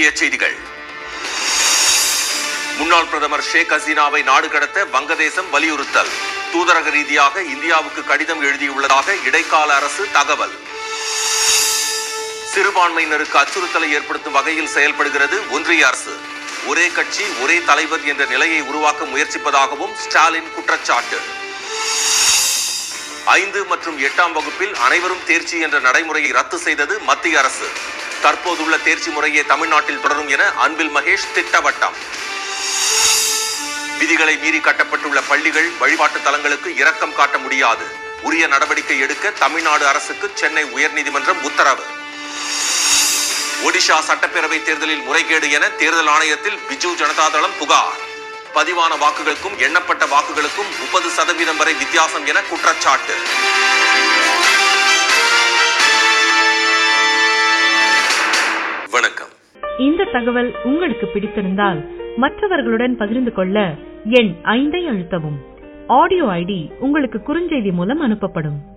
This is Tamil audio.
முக்கிய செய்திகள் முன்னாள் பிரதமர் ஷேக் ஹசீனாவை நாடு கடத்த வங்கதேசம் வலியுறுத்தல் தூதரக ரீதியாக இந்தியாவுக்கு கடிதம் எழுதியுள்ளதாக இடைக்கால அரசு தகவல் சிறுபான்மையினருக்கு அச்சுறுத்தலை ஏற்படுத்தும் வகையில் செயல்படுகிறது ஒன்றிய அரசு ஒரே கட்சி ஒரே தலைவர் என்ற நிலையை உருவாக்க முயற்சிப்பதாகவும் ஸ்டாலின் குற்றச்சாட்டு ஐந்து மற்றும் எட்டாம் வகுப்பில் அனைவரும் தேர்ச்சி என்ற நடைமுறையை ரத்து செய்தது மத்திய அரசு தற்போதுள்ள தேர்ச்சி முறையே தமிழ்நாட்டில் தொடரும் என அன்பில் மகேஷ் திட்டவட்டம் விதிகளை மீறி கட்டப்பட்டுள்ள பள்ளிகள் வழிபாட்டு தலங்களுக்கு இரக்கம் காட்ட முடியாது உரிய நடவடிக்கை எடுக்க தமிழ்நாடு அரசுக்கு சென்னை உயர்நீதிமன்றம் உத்தரவு ஒடிஷா சட்டப்பேரவை தேர்தலில் முறைகேடு என தேர்தல் ஆணையத்தில் பிஜு ஜனதாதளம் புகார் பதிவான வாக்குகளுக்கும் எண்ணப்பட்ட வாக்குகளுக்கும் முப்பது சதவீதம் வரை வித்தியாசம் என குற்றச்சாட்டு வணக்கம் இந்த தகவல் உங்களுக்கு பிடித்திருந்தால் மற்றவர்களுடன் பகிர்ந்து கொள்ள எண் ஐந்தை அழுத்தவும் ஆடியோ ஐடி உங்களுக்கு குறுஞ்செய்தி மூலம் அனுப்பப்படும்